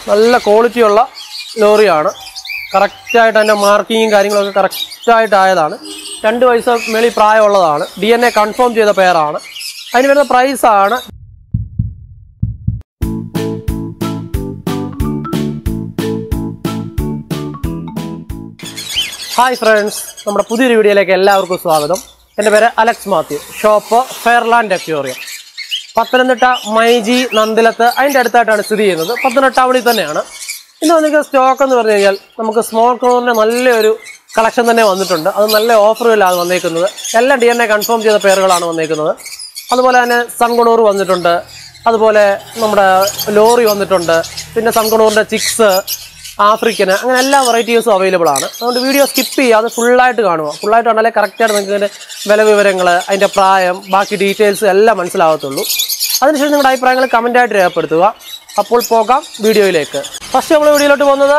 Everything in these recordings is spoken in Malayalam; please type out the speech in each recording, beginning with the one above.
നല്ല ക്വാളിറ്റിയുള്ള ലോറിയാണ് കറക്റ്റായിട്ട് അതിൻ്റെ മാർക്കിങ്ങും കാര്യങ്ങളൊക്കെ കറക്റ്റായിട്ട് ആയതാണ് രണ്ട് വയസ്സ് മേളിൽ പ്രായമുള്ളതാണ് ഡി എൻ എ കൺഫേം ചെയ്ത പേരാണ് അതിന് വരുന്ന പ്രൈസാണ് ഹായ് ഫ്രണ്ട്സ് നമ്മുടെ പുതിയൊരു വീഡിയോയിലേക്ക് എല്ലാവർക്കും സ്വാഗതം എൻ്റെ പേര് Alex Mathew shop Fairland aquarium Pathanamthitta myG Nandilath അതിൻ്റെ അടുത്തായിട്ടാണ് സ്ഥിതി ചെയ്യുന്നത് പത്തനംതിട്ട ടൗണിൽ തന്നെയാണ് ഇന്ന് വന്നിരിക്കുന്ന സ്റ്റോക്ക് എന്ന് പറഞ്ഞു കഴിഞ്ഞാൽ നമുക്ക് സ്മോൾ ക്രോണിൻ്റെ നല്ലൊരു കളക്ഷൻ തന്നെ വന്നിട്ടുണ്ട് അത് നല്ല ഓഫറുകളിലാണ് വന്നേക്കുന്നത് എല്ലാം ഡി എൻ എ കൺഫേം ചെയ്ത പേരുകളാണ് വന്നേക്കുന്നത് അതുപോലെ തന്നെ സൺകുണൂർ വന്നിട്ടുണ്ട് അതുപോലെ നമ്മുടെ ലോറി വന്നിട്ടുണ്ട് പിന്നെ സൺകുണൂറിൻ്റെ ചിക്സ് ആഫ്രിക്കന് അങ്ങനെ എല്ലാ വെറൈറ്റീസും അവൈലബിൾ ആണ് അതുകൊണ്ട് വീഡിയോ സ്കിപ്പ് ചെയ്യാതെ ഫുള്ളായിട്ട് കാണുക ഫുള്ളായിട്ട് കണ്ടാലേ കറക്റ്റായിട്ട് നിങ്ങൾക്ക് ഇതിൻ്റെ വില വിവരങ്ങൾ അതിൻ്റെ പ്രായം ബാക്കി ഡീറ്റെയിൽസ് എല്ലാം മനസ്സിലാവത്തുള്ളൂ അതിനുശേഷം നിങ്ങളുടെ അഭിപ്രായങ്ങൾ കമൻ്റായിട്ട് രേഖപ്പെടുത്തുക അപ്പോൾ പോകാം വീഡിയോയിലേക്ക് ഫസ്റ്റ് നമ്മൾ വീഡിയോയിലോട്ട് പോകുന്നത്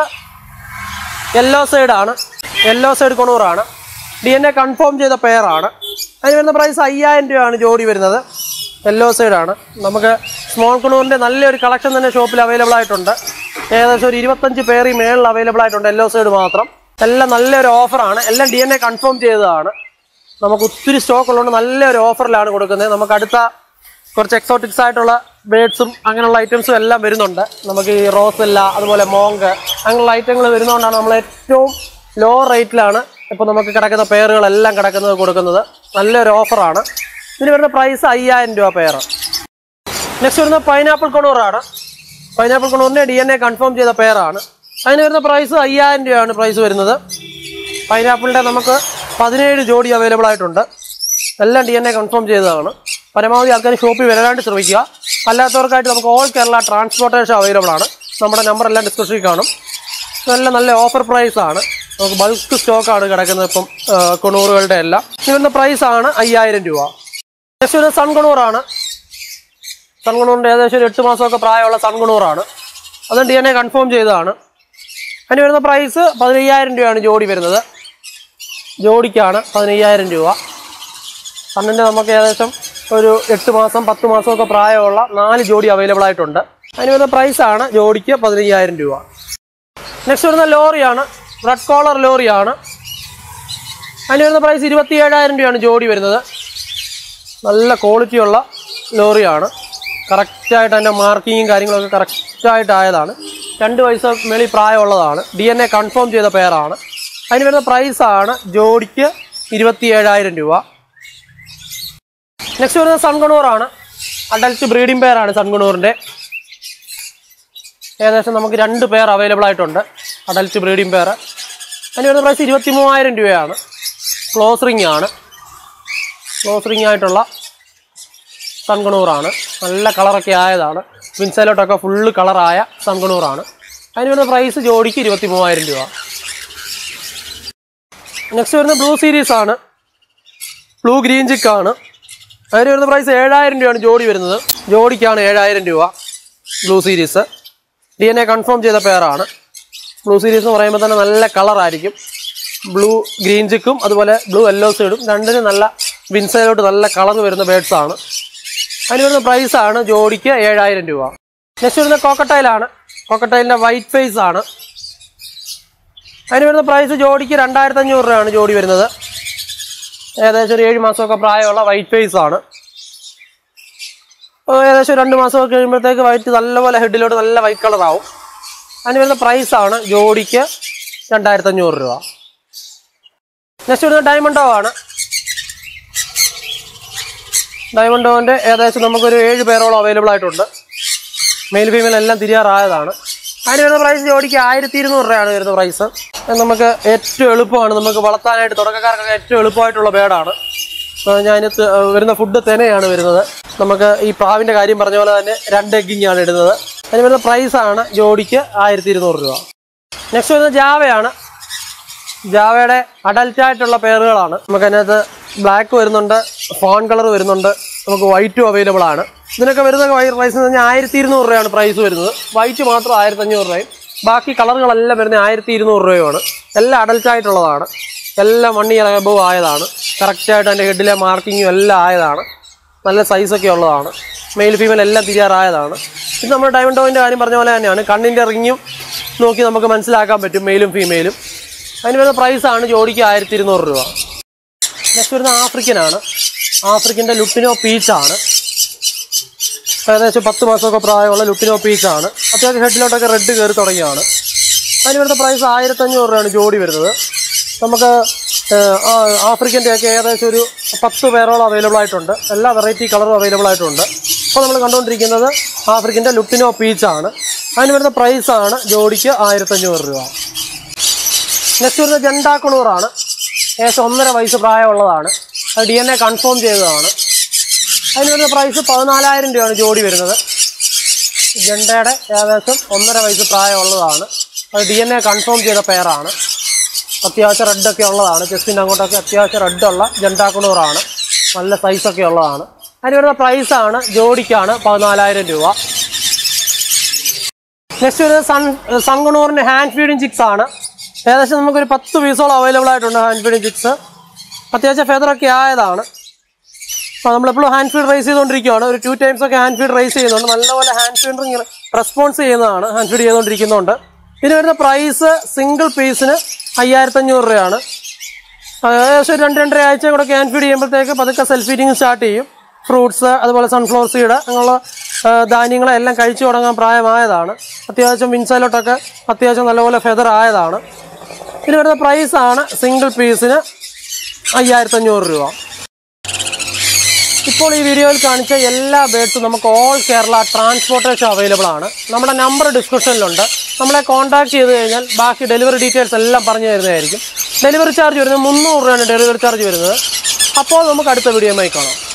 യെല്ലോ സൈഡാണ് യെല്ലോ സൈഡ് കൊണൂറാണ് ഡി എൻ എ കൺഫേം ചെയ്ത പെയറാണ് അതിന് വരുന്ന പ്രൈസ് അയ്യായിരം രൂപയാണ് ജോഡി വരുന്നത് യെല്ലോ സൈഡാണ് നമുക്ക് സ്മോൾ കൊണൂറിൻ്റെ നല്ലൊരു കളക്ഷൻ തന്നെ ഷോപ്പിൽ അവൈലബിൾ ആയിട്ടുണ്ട് ഏകദേശം ഒരു ഇരുപത്തഞ്ച് പേര് മേളിൽ അവൈലബിൾ ആയിട്ടുണ്ട് യെല്ലോ സൈഡ് മാത്രം എല്ലാം നല്ലൊരു ഓഫറാണ് എല്ലാം ഡി എൻ എ കൺഫേം ചെയ്തതാണ് നമുക്ക് ഒത്തിരി സ്റ്റോക്ക് ഉള്ളതുകൊണ്ട് നല്ലൊരു ഓഫറിലാണ് കൊടുക്കുന്നത് നമുക്ക് അടുത്ത കുറച്ച് എക്സോട്ടിക്സ് ആയിട്ടുള്ള ബേഡ്സും അങ്ങനെയുള്ള ഐറ്റംസും എല്ലാം വരുന്നുണ്ട് നമുക്ക് ഈ റോസെല്ല അതുപോലെ മോങ്ക് അങ്ങനെയുള്ള ഐറ്റങ്ങൾ വരുന്നതുകൊണ്ടാണ് നമ്മൾ ഏറ്റവും ലോ റേറ്റിലാണ് ഇപ്പോൾ നമുക്ക് കിടക്കുന്ന പെയറുകളെല്ലാം കിടക്കുന്നത് കൊടുക്കുന്നത് നല്ലൊരു ഓഫറാണ് ഇതിന് വരുന്ന പ്രൈസ് അയ്യായിരം രൂപ പെയർ നെക്സ്റ്റ് വരുന്ന പൈനാപ്പിൾ കൊണൂറാണ് പൈനാപ്പിൾ കൊണൂറിൻ്റെ ഡി എൻ എ കൺഫേം ചെയ്ത പെയറാണ് അതിന് വരുന്ന പ്രൈസ് അയ്യായിരം രൂപയാണ് പ്രൈസ് വരുന്നത് പൈനാപ്പിളിൻ്റെ നമുക്ക് പതിനേഴ് ജോഡി അവൈലബിൾ ആയിട്ടുണ്ട് എല്ലാം ഡി എൻ എ കൺഫേം ചെയ്തതാണ് പരമാവധി ആൾക്കാർ ഷോപ്പിൽ വരാനായിട്ട് ശ്രമിക്കുക അല്ലാത്തവർക്കായിട്ട് നമുക്ക് ഓൾ കേരള ട്രാൻസ്പോർട്ടേഷൻ അവൈലബിൾ ആണ് നമ്മുടെ നമ്പർ എല്ലാം ഡിസ്ക്രിപ്ഷനിൽ കാണും നല്ല നല്ല ഓഫർ പ്രൈസ് ആണ് നമുക്ക് ബൾക്ക് സ്റ്റോക്കാണ് കിടക്കുന്നത് ഇപ്പം ആ, കൊണൂറുകളുടെ എല്ലാം ഇതിൻ്റെ പ്രൈസ് ആണ് അയ്യായിരം രൂപ നെക്സ്റ്റ് ഒരു സൺകുണൂറാണ് സൺകുണൂറിൻ്റെ ഏകദേശം ഒരു എട്ട് മാസമൊക്കെ പ്രായമുള്ള സൺകുണൂറാണ് അത് ഡി എൻ എ കൺഫേം ചെയ്തതാണ് അതിന് വരുന്ന പ്രൈസ് പതിനയ്യായിരം രൂപയാണ് ജോഡി വരുന്നത് ജോഡിക്കാണ് പതിനയ്യായിരം രൂപ കണ്ണിൻ്റെ നമുക്ക് ഏകദേശം ഒരു എട്ട് മാസം പത്ത് മാസമൊക്കെ പ്രായമുള്ള നാല് ജോഡി അവൈലബിൾ ആയിട്ടുണ്ട് അതിന് വരുന്ന പ്രൈസാണ് ജോഡിക്ക് പതിനയ്യായിരം രൂപ നെക്സ്റ്റ് വരുന്ന ലോറിയാണ് റെഡ് കോളർ ലോറിയാണ് അതിന് വരുന്ന പ്രൈസ് ഇരുപത്തി ഏഴായിരം രൂപയാണ് ജോഡി വരുന്നത് നല്ല ക്വാളിറ്റിയുള്ള ലോറിയാണ് കറക്റ്റായിട്ട് അതിൻ്റെ മാർക്കിങ്ങും കാര്യങ്ങളൊക്കെ കറക്റ്റായിട്ട് ആയതാണ് രണ്ട് വയസ്സ് മേളിൽ പ്രായമുള്ളതാണ് ഡി എൻ എ കൺഫേം ചെയ്ത പെയറാണ് അതിന് വരുന്ന പ്രൈസാണ് ജോഡിക്ക് ഇരുപത്തി ഏഴായിരം രൂപ നെക്സ്റ്റ് വരുന്നത് സൺകണൂറാണ് അഡൽറ്റ് ബ്രീഡിംഗ് പെയറാണ് സൺകണൂറിൻ്റെ ഏകദേശം നമുക്ക് രണ്ട് പെയർ അവൈലബിൾ ആയിട്ടുണ്ട് അഡൽറ്റ് ബ്രീഡിംഗ് പെയർ അതിന് വരുന്ന പ്രൈസ് ഇരുപത്തി മൂവായിരം രൂപയാണ് ക്ലോസ് റിംഗ് ആണ് ക്ലോസ് റിംഗ് ആയിട്ടുള്ള സൺകണൂറാണ് നല്ല കളറൊക്കെ ആയതാണ് വിൻസൈലോട്ടൊക്കെ ഫുള്ള് കളറായ സൺകണൂറാണ് അതിന് വരുന്ന പ്രൈസ് ജോഡിക്ക് ഇരുപത്തി മൂവായിരം രൂപ നെക്സ്റ്റ് വരുന്ന ബ്ലൂ സീരീസ് ആണ് ബ്ലൂ ഗ്രീൻ ചിക്കാണ് അതിന് വരുന്ന പ്രൈസ് ഏഴായിരം രൂപയാണ് ജോഡി വരുന്നത് ജോഡിക്കാണ് ഏഴായിരം രൂപ blue series D N A confirm ചെയ്ത പെയറാണ് ബ്ലൂ സീരീസ് എന്ന് പറയുമ്പോൾ തന്നെ നല്ല കളറായിരിക്കും ബ്ലൂ ഗ്രീൻ ചിക്കും അതുപോലെ ബ്ലൂ യെല്ലോ സൈഡും രണ്ടിനും നല്ല വിൻസൈലോട്ട് നല്ല കളർ വരുന്ന ബേഡ്സ് ആണ് അതിന് വരുന്ന പ്രൈസാണ് ജോഡിക്ക് ഏഴായിരം രൂപ നെക്സ്റ്റ് വരുന്ന കോക്കട്ടൈലാണ് കോക്കട്ടൈലിൻ്റെ വൈറ്റ് ഫേസ് ആണ് അതിന് വരുന്ന പ്രൈസ് ജോഡിക്ക് രണ്ടായിരത്തി അഞ്ഞൂറ് രൂപയാണ് ജോഡി വരുന്നത് ഏകദേശം ഒരു ഏഴ് മാസമൊക്കെ പ്രായമുള്ള വൈറ്റ് ഫേസ് ആണ് അപ്പോൾ ഏകദേശം രണ്ട് മാസമൊക്കെ കഴിയുമ്പോഴത്തേക്ക് വൈറ്റ് നല്ലപോലെ ഹെഡിലോട്ട് നല്ല വൈറ്റ് കളർ ആവും അതിന് വരുന്ന പ്രൈസാണ് ജോഡിക്ക് രണ്ടായിരത്തി അഞ്ഞൂറ് രൂപ നെക്സ്റ്റ് വരുന്നത് ഡയമണ്ടോ ആണ് ഡയമണ്ടോൻ്റെ ഏകദേശം നമുക്കൊരു ഏഴ് പേരോളം അവൈലബിൾ ആയിട്ടുണ്ട് മെയിൽ ഫീമെയിൽ എല്ലാം തിരിയാറായതാണ് അതിന് വരുന്ന പ്രൈസ് ജോഡിക്ക് ആയിരത്തി ഇരുന്നൂറ് രൂപയാണ് വരുന്ന പ്രൈസ് അത് നമുക്ക് ഏറ്റവും എളുപ്പമാണ് നമുക്ക് വളർത്താനായിട്ട് തുടക്കക്കാർക്കൊക്കെ ഏറ്റവും എളുപ്പമായിട്ടുള്ള ബേഡാണ് ഞാൻ വരുന്ന ഫുഡ് തെനയാണ് വരുന്നത് നമുക്ക് ഈ പ്രാവിൻ്റെ കാര്യം പറഞ്ഞ പോലെ തന്നെ രണ്ട് എഗ്ഗിങ് ആണ് ഇടുന്നത് അതിന് വരുന്ന പ്രൈസാണ് ജോഡിക്ക് ആയിരത്തി ഇരുന്നൂറ് രൂപ നെക്സ്റ്റ് വരുന്നത് ജാവയാണ് ജാവയുടെ അഡൽറ്റ് ആയിട്ടുള്ള പേറുകളാണ് നമുക്ക് അതിനകത്ത് ബ്ലാക്ക് വരുന്നുണ്ട് ഫോൺ കളർ വരുന്നുണ്ട് നമുക്ക് വൈറ്റും അവൈലബിൾ ആണ് ഇതിനൊക്കെ വരുന്ന പ്രൈസ് എന്ന് പറഞ്ഞാൽ ആയിരത്തി ഇരുന്നൂറ് രൂപയാണ് പ്രൈസ് വരുന്നത് വൈറ്റ് മാത്രം ആയിരത്തി അഞ്ഞൂറ് രൂപയും ബാക്കി കളറുകളെല്ലാം വരുന്നത് ആയിരത്തി ഇരുന്നൂറ് രൂപയുമാണ് എല്ലാം അഡൽറ്റ് ആയിട്ടുള്ളതാണ് എല്ലാം വൺ ഇയർ അബവ് ആയതാണ് കറക്റ്റായിട്ട് അതിൻ്റെ ഹെഡിലെ മാർക്കിങ്ങും എല്ലാം ആയതാണ് നല്ല സൈസൊക്കെ ഉള്ളതാണ് മെയിൽ ഫീമെയിൽ എല്ലാം തിരിയാറായതാണ് ഇത് നമ്മൾ ഡയമണ്ട് ടോയിൻ്റെ കാര്യം പറഞ്ഞ പോലെ തന്നെയാണ് കണ്ണിൻ്റെ റിങ്ങും നോക്കി നമുക്ക് മനസ്സിലാക്കാൻ പറ്റും മെയിലും ഫീമെയിലും അതിന് വരുന്ന പ്രൈസാണ് ജോഡിക്ക് ആയിരത്തി ഇരുന്നൂറ് രൂപ നെക്സ്റ്റ് വരുന്ന ആഫ്രിക്കനാണ് ആഫ്രിക്കൻ്റെ ലുട്ടിനോ പീച്ചാണ് ഏകദേശം പത്ത് മാസമൊക്കെ പ്രായമുള്ള ലുട്ടിനോ പീച്ചാണ് അത്യാവശ്യം ഹെഡിലോട്ടൊക്കെ റെഡ് കയറി തുടങ്ങിയാണ് അതിന് വരുന്ന പ്രൈസ് ആയിരത്തഞ്ഞൂറ് രൂപയാണ് ജോഡി വരുന്നത് നമുക്ക് ഏഹ്, ആ ആഫ്രിക്കൻ്റെ ഒക്കെ ഏകദേശം ഒരു പത്ത് പേരോളം അവൈലബിൾ ആയിട്ടുണ്ട് എല്ലാ വെറൈറ്റി കളറും അവൈലബിൾ ആയിട്ടുണ്ട് ഇപ്പോൾ നമ്മൾ കണ്ടുകൊണ്ടിരിക്കുന്നത് ആഫ്രിക്കൻ്റെ ലുട്ടിനോ പീച്ചാണ് അതിന് വരുന്ന പ്രൈസാണ് ജോഡിക്ക് ആയിരത്തഞ്ഞൂറ് രൂപ നെക്സ്റ്റ് വരുന്നത് ജണ്ടാക്കുണൂറാണ് ഏകദേശം ഒന്നര വയസ്സ് പ്രായമുള്ളതാണ് അത് ഡി എൻ എ കൺഫേം ചെയ്തതാണ് അതിന് വരുന്ന പ്രൈസ് പതിനാലായിരം രൂപയാണ് ജോഡി വരുന്നത് ജണ്ടയുടെ ഏകദേശം ഒന്നര വയസ്സ് പ്രായമുള്ളതാണ് അത് ഡി എൻ എ കൺഫേം ചെയ്ത പെയറാണ് അത്യാവശ്യം റെഡൊക്കെ ഉള്ളതാണ് ചെസ്റ്റിൻ്റെ അങ്ങോട്ടൊക്കെ അത്യാവശ്യം റെഡുള്ള ജണ്ടാക്കുണൂറാണ് നല്ല സൈസൊക്കെ ഉള്ളതാണ് അതിന് വരുന്ന പ്രൈസാണ് ജോഡിക്കാണ് പതിനാലായിരം രൂപ നെക്സ്റ്റ് വരുന്നത് സൺ സൺകുണൂറിൻ്റെ ഹാൻഡ് ഫീഡിങ് ചിക്സ് ആണ് ഏകദേശം നമുക്കൊരു പത്ത് പീസോളം അവൈലബിൾ ആയിട്ടുണ്ട് ഹാൻഡ് ഫീഡിങ് ചിക്സ് അത്യാവശ്യം ഫെദറൊക്കെ ആയതാണ് അപ്പോൾ നമ്മളെപ്പോഴും ഹാൻഡ് ഫീഡ് റൈസ് ചെയ്തുകൊണ്ടിരിക്കുകയാണ് ഒരു ടു ടൈംസ് ഒക്കെ ഹാൻഡ് ഫീഡ് റൈസ് ചെയ്യുന്നുണ്ട് നല്ലപോലെ ഹാൻഡ് ഫീഡ് റെസ്പോൺസ് ചെയ്യുന്നതാണ് ഹാൻഡ് ഫീഡ് ചെയ്തുകൊണ്ടിരിക്കുന്നുണ്ട് ഇതിന് വരുന്ന പ്രൈസ് സിംഗിൾ പീസിന് അയ്യായിരത്തഞ്ഞൂറ് രൂപയാണ് ആ, ഏകദേശം ഒരു രണ്ട് രണ്ടര ആഴ്ച കൂടെ ഹാൻഡ് ഫീഡ് ചെയ്യുമ്പോഴത്തേക്ക് പതുക്കെ സെൽഫ് ഫീഡിങ് സ്റ്റാർട്ട് ചെയ്യും ഫ്രൂട്ട്സ് അതുപോലെ സൺഫ്ലവർ സീഡ് അങ്ങനെയുള്ള ആ, ധാന്യങ്ങളെല്ലാം കഴിച്ചു തുടങ്ങാൻ പ്രായമായതാണ് അത്യാവശ്യം വിൻസൈലോട്ടൊക്കെ അത്യാവശ്യം നല്ലപോലെ ഫെദർ ആയതാണ് ഇതിന് വരുന്ന പ്രൈസാണ് സിംഗിൾ പീസിന് അയ്യായിരത്തഞ്ഞൂറ് രൂപ ഇപ്പോൾ ഈ വീഡിയോയിൽ കാണിച്ച എല്ലാ ബേഡ്സും നമുക്ക് ഓൾ കേരള ട്രാൻസ്പോർട്ടേഷൻ അവൈലബിൾ ആണ് നമ്മുടെ നമ്പർ ഡിസ്ക്രിപ്ഷനിലുണ്ട് നമ്മളെ കോൺടാക്ട് ചെയ്ത് കഴിഞ്ഞാൽ ബാക്കി ഡെലിവറി ഡീറ്റെയിൽസ് എല്ലാം പറഞ്ഞു തരുന്നതായിരിക്കും ഡെലിവറി ചാർജ് വരുന്നത് മുന്നൂറ് രൂപയാണ് ഡെലിവറി ചാർജ് വരുന്നത് അപ്പോൾ നമുക്ക് അടുത്ത വീഡിയോയുമായി കാണാം